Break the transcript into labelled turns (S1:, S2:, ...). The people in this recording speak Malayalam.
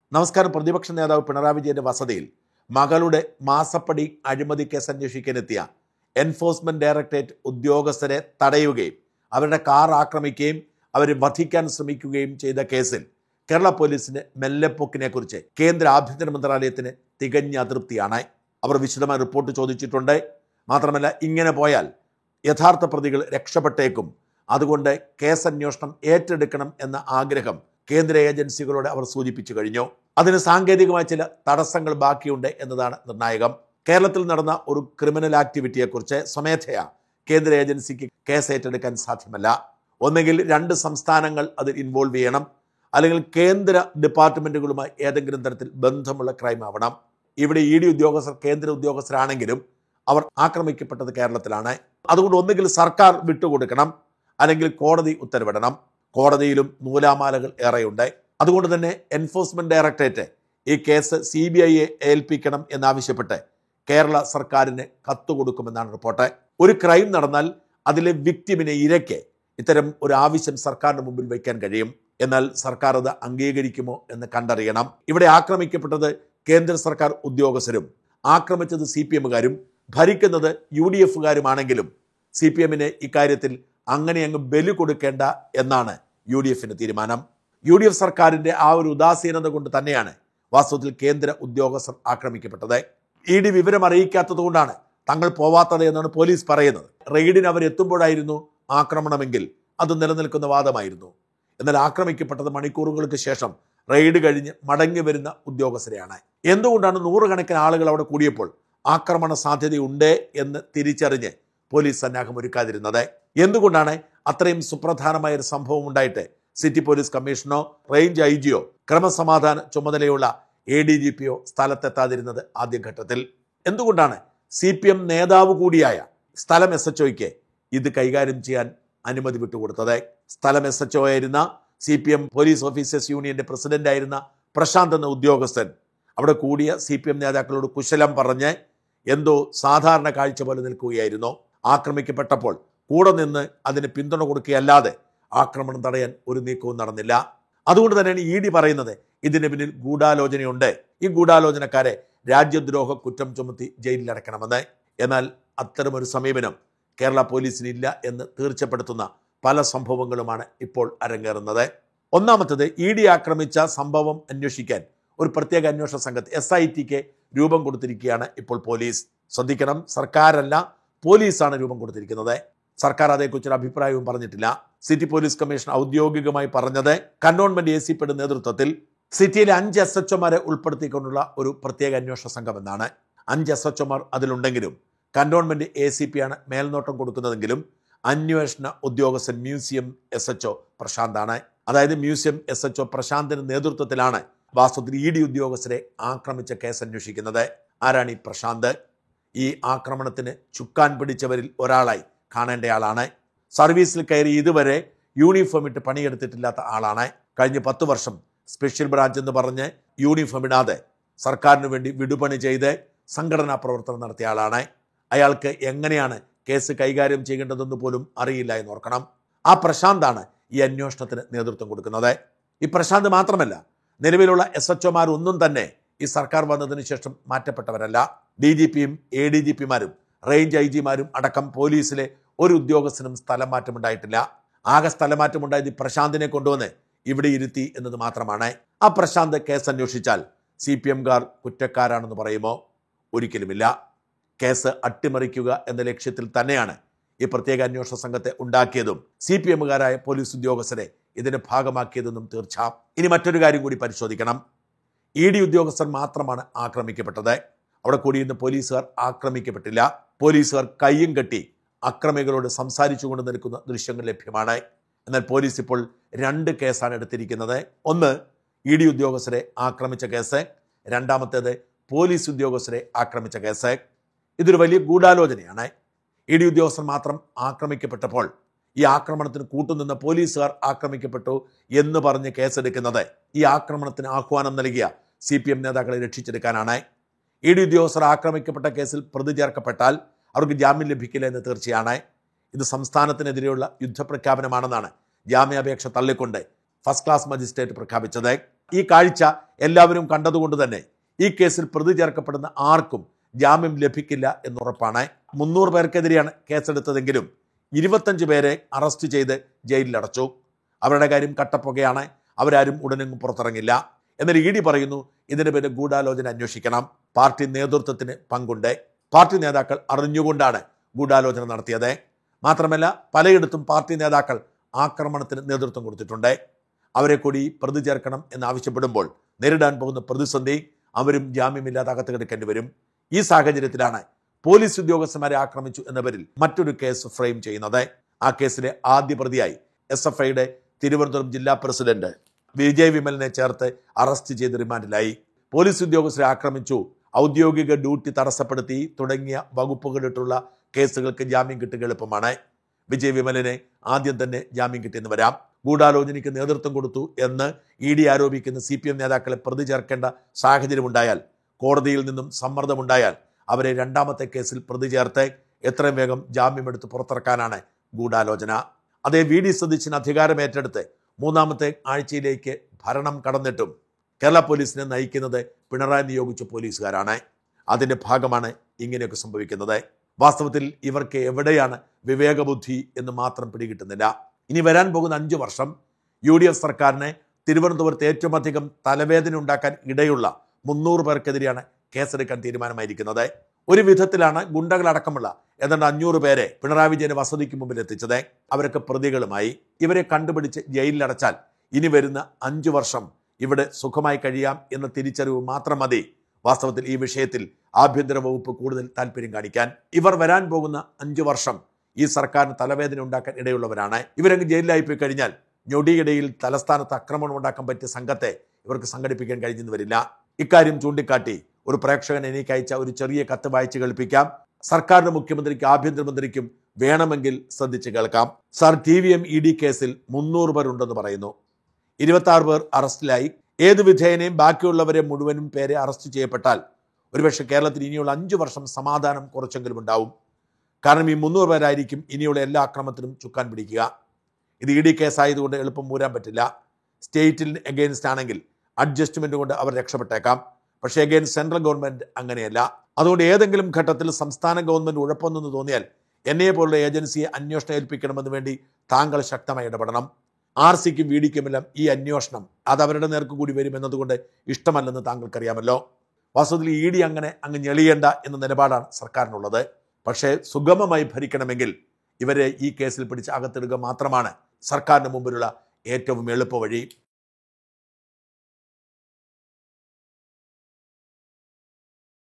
S1: നമസ്കാരം പ്രതിപക്ഷ നേതാവ് പിണറായി വിജയന്റെ വസതിയിൽ മകളുടെ മാസപ്പടി അഴിമതി കേസ് അന്വേഷിക്കാനെത്തിയ എൻഫോഴ്സ്മെന്റ് ഡയറക്ടറേറ്റ് ഉദ്യോഗസ്ഥരെ തടയുകയും അവരുടെ കാർ ആക്രമിക്കുകയും അവരെ വധിക്കാൻ ശ്രമിക്കുകയും ചെയ്ത കേസിൽ കേരള പോലീസിന് മെല്ലെപ്പൊക്കിനെ കുറിച്ച് കേന്ദ്ര ആഭ്യന്തര മന്ത്രാലയത്തിന് തികഞ്ഞ അതൃപ്തിയാണ് അവർ വിശദമായ റിപ്പോർട്ട് ചോദിച്ചിട്ടുണ്ട് മാത്രമല്ല ഇങ്ങനെ പോയാൽ യഥാർത്ഥ പ്രതികൾ രക്ഷപ്പെട്ടേക്കും അതുകൊണ്ട് കേസ് അന്വേഷണം ഏറ്റെടുക്കണം എന്ന ആഗ്രഹം കേന്ദ്ര ഏജൻസികളോട് അവർ സൂചിപ്പിച്ചു കഴിഞ്ഞു അതിന് സാങ്കേതികമായ ചില തടസ്സങ്ങൾ ബാക്കിയുണ്ട് എന്നതാണ് നിർണായകം കേരളത്തിൽ നടന്ന ഒരു ക്രിമിനൽ ആക്ടിവിറ്റിയെക്കുറിച്ച് സ്വമേധയാ കേന്ദ്ര ഏജൻസിക്ക് കേസ് ഏറ്റെടുക്കാൻ സാധ്യമല്ല ഒന്നുകിൽ രണ്ട് സംസ്ഥാനങ്ങൾ അതിൽ ഇൻവോൾവ് ചെയ്യണം അല്ലെങ്കിൽ കേന്ദ്ര ഡിപ്പാർട്ട്മെന്റുകളുമായി ഏതെങ്കിലും തരത്തിൽ ബന്ധമുള്ള ക്രൈം ആവണം ഇവിടെ ഇ ഡി ഉദ്യോഗസ്ഥർ കേന്ദ്ര ഉദ്യോഗസ്ഥരാണെങ്കിലും അവർ ആക്രമിക്കപ്പെട്ടത് കേരളത്തിലാണ് അതുകൊണ്ട് ഒന്നുകിൽ സർക്കാർ വിട്ടുകൊടുക്കണം അല്ലെങ്കിൽ കോടതി ഉത്തരവിടണം കോടതിയിലും നൂലാമാലകൾ ഏറെയുണ്ട് അതുകൊണ്ട് തന്നെ എൻഫോഴ്സ്മെന്റ് ഡയറക്ടറേറ്റ് ഈ കേസ് സി ബി ഐയെ ഏൽപ്പിക്കണം എന്നാവശ്യപ്പെട്ട് കേരള സർക്കാരിന് കത്ത് കൊടുക്കുമെന്നാണ് റിപ്പോർട്ട് ഒരു ക്രൈം നടന്നാൽ അതിലെ വിക്ടിമിനെ ഇരയ്ക്ക് ഇത്തരം ഒരു ആവശ്യം സർക്കാരിന് മുമ്പിൽ വയ്ക്കാൻ കഴിയും എന്നാൽ സർക്കാർ അത് അംഗീകരിക്കുമോ എന്ന് കണ്ടറിയണം ഇവിടെ ആക്രമിക്കപ്പെട്ടത് കേന്ദ്ര സർക്കാർ ഉദ്യോഗസ്ഥരും ആക്രമിച്ചത് സി പി എമ്മുകാരും ഭരിക്കുന്നത് യു ഡി എഫുകാരുമാണെങ്കിലും സി പി എമ്മിന് ഇക്കാര്യത്തിൽ അങ്ങനെ അങ്ങ് ബലി കൊടുക്കേണ്ട എന്നാണ് യു ഡി എഫിന്റെ തീരുമാനം യു ഡി എഫ് സർക്കാരിന്റെ ആ ഒരു ഉദാസീനത കൊണ്ട് തന്നെയാണ് വാസ്തവത്തിൽ കേന്ദ്ര ഉദ്യോഗസ്ഥർ ആക്രമിക്കപ്പെട്ടത് ഇ ഡി വിവരം അറിയിക്കാത്തത് കൊണ്ടാണ് തങ്ങൾ പോവാത്തത് എന്നാണ് പോലീസ് പറയുന്നത് റെയ്ഡിന് അവർ എത്തുമ്പോഴായിരുന്നു ആക്രമണമെങ്കിൽ അത് നിലനിൽക്കുന്ന വാദമായിരുന്നു എന്നാൽ ആക്രമിക്കപ്പെട്ടത് മണിക്കൂറുകൾക്ക് ശേഷം റെയ്ഡ് കഴിഞ്ഞ് മടങ്ങി വരുന്ന ഉദ്യോഗസ്ഥരെയാണ് എന്തുകൊണ്ടാണ് നൂറുകണക്കിന് ആളുകൾ അവിടെ കൂടിയപ്പോൾ ആക്രമണ സാധ്യതയുണ്ട് എന്ന് തിരിച്ചറിഞ്ഞ് പോലീസ് സന്നാഹം ഒരുക്കാതിരുന്നത് എന്തുകൊണ്ടാണ് അത്രയും സുപ്രധാനമായ ഒരു സംഭവം ഉണ്ടായിട്ട് സിറ്റി പോലീസ് കമ്മീഷനോ റേഞ്ച് ഐ ജിയോ ക്രമസമാധാന ചുമതലയുള്ള എ ഡി ജി പിയോ സ്ഥലത്തെത്താതിരുന്നത് ആദ്യഘട്ടത്തിൽ എന്തുകൊണ്ടാണ് സി പി എം നേതാവ് കൂടിയായ സ്ഥലം എസ് എച്ച് ഒയ്ക്ക് ഇത് കൈകാര്യം ചെയ്യാൻ അനുമതി വിട്ടുകൊടുത്തത് സ്ഥലം എസ് എച്ച് ഒ ആയിരുന്ന C P M police officers യൂണിയന്റെ പ്രസിഡന്റ് ആയിരുന്ന പ്രശാന്ത് എന്ന ഉദ്യോഗസ്ഥൻ അവിടെ കൂടിയ സി പി എം നേതാക്കളോട് കുശലം പറഞ്ഞ് എന്തോ സാധാരണ കാഴ്ച പോലെ നിൽക്കുകയായിരുന്നു ആക്രമിക്കപ്പെട്ടപ്പോൾ കൂടെ നിന്ന് അതിന് പിന്തുണ കൊടുക്കുകയല്ലാതെ ആക്രമണം തടയാൻ ഒരു നീക്കവും നടന്നില്ല അതുകൊണ്ട് തന്നെയാണ് ഇ ഡി പറയുന്നത് ഇതിന് പിന്നിൽ ഗൂഢാലോചനയുണ്ട് ഈ ഗൂഢാലോചനക്കാരെ രാജ്യദ്രോഹ കുറ്റം ചുമത്തി ജയിലിലടക്കണമെന്ന് എന്നാൽ അത്തരമൊരു സമീപനം കേരള പോലീസിനില്ല എന്ന് തീർച്ചപ്പെടുത്തുന്ന പല സംഭവങ്ങളുമാണ് ഇപ്പോൾ അരങ്ങേറുന്നത് ഒന്നാമത്തത് ഇ ഡി ആക്രമിച്ച സംഭവം അന്വേഷിക്കാൻ ഒരു പ്രത്യേക അന്വേഷണ സംഘത്തെ എസ് ഐ ടിക്ക് രൂപം കൊടുത്തിരിക്കുകയാണ് ഇപ്പോൾ പോലീസ് ശ്രദ്ധിക്കണം സർക്കാരല്ല പോലീസാണ് രൂപം കൊടുത്തിരിക്കുന്നത് സർക്കാർ അതേക്കുറിച്ചൊരു അഭിപ്രായവും പറഞ്ഞിട്ടില്ല സിറ്റി പോലീസ് കമ്മീഷൻ ഔദ്യോഗികമായി പറഞ്ഞത് കന്റോൺമെന്റ് എ സി പിയുടെ നേതൃത്വത്തിൽ സിറ്റിയിലെ അഞ്ച് എസ് എച്ച് ഒമാരെ ഉൾപ്പെടുത്തിക്കൊണ്ടുള്ള ഒരു പ്രത്യേക അന്വേഷണ സംഘം എന്നാണ് അഞ്ച് എസ് എച്ച് ഒമാർ അതിലുണ്ടെങ്കിലും കന്റോൺമെന്റ് എ സി പി ആണ് മേൽനോട്ടം കൊടുക്കുന്നതെങ്കിലും അന്വേഷണ ഉദ്യോഗസ്ഥൻ മ്യൂസിയം എസ് എച്ച് ഒ പ്രശാന്താണ് അതായത് മ്യൂസിയം എസ് എച്ച് ഒ പ്രശാന്തിന്റെ നേതൃത്വത്തിലാണ് വാസ്തവത്തിൽ ഇ ഡി ഉദ്യോഗസ്ഥരെ ആക്രമിച്ച കേസ് അന്വേഷിക്കുന്നത് ആരാണ് ഈ പ്രശാന്ത് ഈ ആക്രമണത്തിന് ചുക്കാൻ പിടിച്ചവരിൽ ഒരാളായി കാണേണ്ടയാളാണ് സർവീസിൽ കയറി ഇതുവരെ യൂണിഫോം ഇട്ട് പണിയെടുത്തിട്ടില്ലാത്ത ആളാണ് കഴിഞ്ഞ പത്ത് വർഷം സ്പെഷ്യൽ ബ്രാഞ്ച് എന്ന് പറഞ്ഞ് യൂണിഫോം ഇടാതെ സർക്കാരിന് വേണ്ടി വിടുപണി ചെയ്ത് സംഘടനാ പ്രവർത്തനം നടത്തിയ ആളാണ് അയാൾക്ക് എങ്ങനെയാണ് കേസ് കൈകാര്യം ചെയ്യേണ്ടതെന്ന് പോലും അറിയില്ല എന്ന് ഓർക്കണം ആ പ്രശാന്താണ് ഈ അന്വേഷണത്തിന് നേതൃത്വം കൊടുക്കുന്നത് ഈ പ്രശാന്ത് മാത്രമല്ല നിലവിലുള്ള എസ് എച്ച് ഒമാർ ഒന്നും തന്നെ ഈ സർക്കാർ വന്നതിന് ശേഷം മാറ്റപ്പെട്ടവരല്ല ഡി ജി പിയും എ ഡി ജി പിമാരും റേഞ്ച് ഐ ജിമാരും അടക്കം പോലീസിലെ ഒരു ഉദ്യോഗസ്ഥനും സ്ഥലം മാറ്റമുണ്ടായിട്ടില്ല ആകെ സ്ഥലമാറ്റമുണ്ടായത് ഈ പ്രശാന്തിനെ കൊണ്ടുവന്ന് ഇവിടെ ഇരുത്തി എന്നത് മാത്രമാണ് ആ പ്രശാന്ത് കേസ് അന്വേഷിച്ചാൽ സി പി എംകാർ കുറ്റക്കാരാണെന്ന് പറയുമോ ഒരിക്കലുമില്ല കേസ് അട്ടിമറിക്കുക എന്ന ലക്ഷ്യത്തിൽ തന്നെയാണ് ഈ പ്രത്യേക അന്വേഷണ സംഘത്തെ ഉണ്ടാക്കിയതും സി പി എമ്മുകാരായ പോലീസ് ഉദ്യോഗസ്ഥരെ ഇതിന് ഭാഗമാക്കിയതെന്നും തീർച്ച ഇനി മറ്റൊരു കാര്യം കൂടി പരിശോധിക്കണം ഇ ഡി ഉദ്യോഗസ്ഥർ മാത്രമാണ് ആക്രമിക്കപ്പെട്ടത് അവിടെ കൂടിയിരുന്ന പോലീസുകാർ ആക്രമിക്കപ്പെട്ടില്ല പോലീസുകാർ കയ്യും കെട്ടി അക്രമികളോട് സംസാരിച്ചുകൊണ്ട് നിൽക്കുന്ന ദൃശ്യങ്ങൾ ലഭ്യമാണ് എന്നാൽ പോലീസ് ഇപ്പോൾ രണ്ട് കേസാണ് എടുത്തിരിക്കുന്നത് ഒന്ന് ഇ ഡി ഉദ്യോഗസ്ഥരെ ആക്രമിച്ച കേസ് രണ്ടാമത്തേത് പോലീസ് ഉദ്യോഗസ്ഥരെ ആക്രമിച്ച കേസ് ഇതൊരു വലിയ ഗൂഢാലോചനയാണ് ഇ ഡി ഉദ്യോഗസ്ഥർ മാത്രം ആക്രമിക്കപ്പെട്ടപ്പോൾ ഈ ആക്രമണത്തിന് കൂട്ടുനിന്ന പോലീസുകാർ ആക്രമിക്കപ്പെട്ടു എന്ന് പറഞ്ഞ് കേസെടുക്കുന്നത് ഈ ആക്രമണത്തിന് ആഹ്വാനം നൽകിയ സി പി എം നേതാക്കളെ രക്ഷിച്ചെടുക്കാനാണ് ഇ ഡി ഉദ്യോഗസ്ഥർ ആക്രമിക്കപ്പെട്ട കേസിൽ പ്രതി ചേർക്കപ്പെട്ടാൽ അവർക്ക് ജാമ്യം ലഭിക്കില്ല എന്ന് തീർച്ചയാണ് ഇത് സംസ്ഥാനത്തിനെതിരെയുള്ള യുദ്ധപ്രഖ്യാപനമാണെന്നാണ് ജാമ്യാപേക്ഷ തള്ളിക്കൊണ്ട് ഫസ്റ്റ് ക്ലാസ് മജിസ്ട്രേറ്റ് പ്രഖ്യാപിച്ചത് ഈ കാഴ്ച എല്ലാവരും കണ്ടതുകൊണ്ട് തന്നെ ഈ കേസിൽ പ്രതി ചേർക്കപ്പെടുന്ന ആർക്കും ജാമ്യം ലഭിക്കില്ല എന്നുറപ്പാണ് മുന്നൂറ് പേർക്കെതിരെയാണ് കേസെടുത്തതെങ്കിലും ഇരുപത്തഞ്ച് പേരെ അറസ്റ്റ് ചെയ്ത് ജയിലിലടച്ചു അവരുടെ കാര്യം കട്ടപ്പുകയാണ് അവരാരും ഉടനെങ്ങും പുറത്തിറങ്ങില്ല എന്നാൽ ഇ ഡി പറയുന്നു ഇതിന് പിന്നെ ഗൂഢാലോചന അന്വേഷിക്കണം പാർട്ടി നേതൃത്വത്തിന് പങ്കുണ്ട് പാർട്ടി നേതാക്കൾ അറിഞ്ഞുകൊണ്ടാണ് ഗൂഢാലോചന നടത്തിയത് മാത്രമല്ല പലയിടത്തും പാർട്ടി നേതാക്കൾ ആക്രമണത്തിന് നേതൃത്വം കൊടുത്തിട്ടുണ്ട് അവരെ കൂടി പ്രതി ചേർക്കണം എന്നാവശ്യപ്പെടുമ്പോൾ നേരിടാൻ പോകുന്ന പ്രതിസന്ധി അവരും ജാമ്യമില്ലാതെ അകത്ത് കിടക്കേണ്ടി വരും ഈ സാഹചര്യത്തിലാണ് പോലീസ് ഉദ്യോഗസ്ഥന്മാരെ ആക്രമിച്ചു എന്ന പേരിൽ മറ്റൊരു കേസ് ഫ്രെയിം ചെയ്യുന്നത് ആ കേസിലെ ആദ്യ പ്രതിയായി എസ് എഫ് ഐയുടെ തിരുവനന്തപുരം ജില്ലാ പ്രസിഡന്റ് വിജയ് വിമലിനെ ചേർത്ത് അറസ്റ്റ് ചെയ്ത് റിമാൻഡിലായി പോലീസ് ഉദ്യോഗസ്ഥരെ ആക്രമിച്ചു ഔദ്യോഗിക ഡ്യൂട്ടി തടസ്സപ്പെടുത്തി തുടങ്ങിയ വകുപ്പുകളിട്ടുള്ള കേസുകൾക്ക് ജാമ്യം കിട്ടുക എളുപ്പമാണ് വിജയ് വിമലിനെ ആദ്യം തന്നെ ജാമ്യം കിട്ടിയെന്ന് വരാം ഗൂഢാലോചനയ്ക്ക് നേതൃത്വം കൊടുത്തു എന്ന് ഇ ഡി ആരോപിക്കുന്ന സി പി എം നേതാക്കളെ പ്രതി ചേർക്കേണ്ട സാഹചര്യമുണ്ടായാൽ കോടതിയിൽ നിന്നും സമ്മർദ്ദമുണ്ടായാൽ അവരെ രണ്ടാമത്തെ കേസിൽ പ്രതി ചേർത്ത് എത്രയും വേഗം ജാമ്യമെടുത്ത് പുറത്തിറക്കാനാണ് ഗൂഢാലോചന അതേ വി ഡി സതീശൻ അധികാരമേറ്റെടുത്ത് മൂന്നാമത്തെ ആഴ്ചയിലേക്ക് ഭരണം കടന്നിട്ടും കേരള പോലീസിനെ നയിക്കുന്നത് പിണറായി നിയോഗിച്ച പോലീസുകാരാണ് അതിന്റെ ഭാഗമാണ് ഇങ്ങനെയൊക്കെ സംഭവിക്കുന്നത് വാസ്തവത്തിൽ ഇവർക്ക് എവിടെയാണ് വിവേകബുദ്ധി എന്ന് മാത്രം പിടികിട്ടുന്നില്ല ഇനി വരാൻ പോകുന്ന അഞ്ചു വർഷം യു ഡി എഫ് സർക്കാരിനെ തിരുവനന്തപുരത്ത് ഏറ്റവും അധികം തലവേദന ഉണ്ടാക്കാൻ ഇടയുള്ള മുന്നൂറ് പേർക്കെതിരെയാണ് കേസെടുക്കാൻ തീരുമാനമായിരിക്കുന്നത് ഒരു വിധത്തിലാണ് ഗുണ്ടകളടക്കമുള്ള ഏതാണ്ട് അഞ്ഞൂറ് പേരെ പിണറായി വിജയന്റെ വസതിക്ക് മുമ്പിൽ എത്തിച്ചത് അവരൊക്കെ പ്രതികളുമായി ഇവരെ കണ്ടുപിടിച്ച് ജയിലിലടച്ചാൽ ഇനി വരുന്ന അഞ്ചു വർഷം ഇവിടെ സുഖമായി കഴിയാം എന്ന തിരിച്ചറിവ് മാത്രം മതി വാസ്തവത്തിൽ ഈ വിഷയത്തിൽ ആഭ്യന്തര വകുപ്പ് കൂടുതൽ താല്പര്യം കാണിക്കാൻ ഇവർ വരാൻ പോകുന്ന അഞ്ചു വർഷം ഈ സർക്കാരിന് തലവേദന ഉണ്ടാക്കാൻ ഇടയുള്ളവരാണ് ഇവരങ്ങ് ജയിലിലായി പോയി കഴിഞ്ഞാൽ ഞൊടിയിടയിൽ തലസ്ഥാനത്ത് ആക്രമണം ഉണ്ടാക്കാൻ പറ്റിയ സംഘത്തെ ഇവർക്ക് സംഘടിപ്പിക്കാൻ കഴിഞ്ഞെന്ന് വരില്ല ഇക്കാര്യം ചൂണ്ടിക്കാട്ടി ഒരു പ്രേക്ഷകൻ എനിക്ക് അയച്ച ഒരു ചെറിയ കത്ത് വായിച്ച് കേൾപ്പിക്കാം സർക്കാരിന്റെ മുഖ്യമന്ത്രിക്കും ആഭ്യന്തരമന്ത്രിക്കും വേണമെങ്കിൽ ശ്രദ്ധിച്ച് കേൾക്കാം sir T V M E D കേസിൽ മുന്നൂറ് പേർ ഉണ്ടെന്ന് പറയുന്നു ഇരുപത്തി ആറ് പേർ അറസ്റ്റിലായി ഏത് വിധേയനെയും ബാക്കിയുള്ളവരെ മുഴുവനും പേരെ അറസ്റ്റ് ചെയ്യപ്പെട്ടാൽ ഒരുപക്ഷെ കേരളത്തിൽ ഇനിയുള്ള അഞ്ചു വർഷം സമാധാനം കുറച്ചെങ്കിലും ഉണ്ടാവും കാരണം ഈ മുന്നൂറ് പേരായിരിക്കും ഇനിയുള്ള എല്ലാ അക്രമത്തിനും ചുക്കാൻ പിടിക്കുക ഇത് ഇ ഡി കേസായതുകൊണ്ട് എളുപ്പം മൂരാൻ പറ്റില്ല സ്റ്റേറ്റിന് എഗെയിൻസ്റ്റ് ആണെങ്കിൽ അഡ്ജസ്റ്റ്മെന്റ് കൊണ്ട് അവർ രക്ഷപ്പെട്ടേക്കാം പക്ഷേ അഗെയിൻസ്റ്റ് സെൻട്രൽ ഗവൺമെന്റ് അങ്ങനെയല്ല അതുകൊണ്ട് ഏതെങ്കിലും ഘട്ടത്തിൽ സംസ്ഥാന ഗവൺമെന്റ് ഉഴപ്പൊന്നെന്ന് തോന്നിയാൽ എന്നെ പോലുള്ള ഏജൻസിയെ അന്വേഷണം ഏൽപ്പിക്കണമെന്ന് വേണ്ടി താങ്കൾ ശക്തമായി ഇടപെടണം ആർ സിക്കും വി ഡിക്കുമെല്ലാം ഈ അന്വേഷണം അത് അവരുടെ നേർക്ക് കൂടി വരും എന്നതുകൊണ്ട് ഇഷ്ടമല്ലെന്ന് താങ്കൾക്കറിയാമല്ലോ വാസ്തവത്തിൽ ഇ ഡി അങ്ങനെ അങ്ങ് ഞെളിയേണ്ട എന്ന നിലപാടാണ് സർക്കാരിനുള്ളത് പക്ഷേ സുഗമമായി ഭരിക്കണമെങ്കിൽ ഇവരെ ഈ കേസിൽ പിടിച്ച് അകത്തിടുക മാത്രമാണ് സർക്കാരിന് മുമ്പിലുള്ള ഏറ്റവും എളുപ്പ വഴി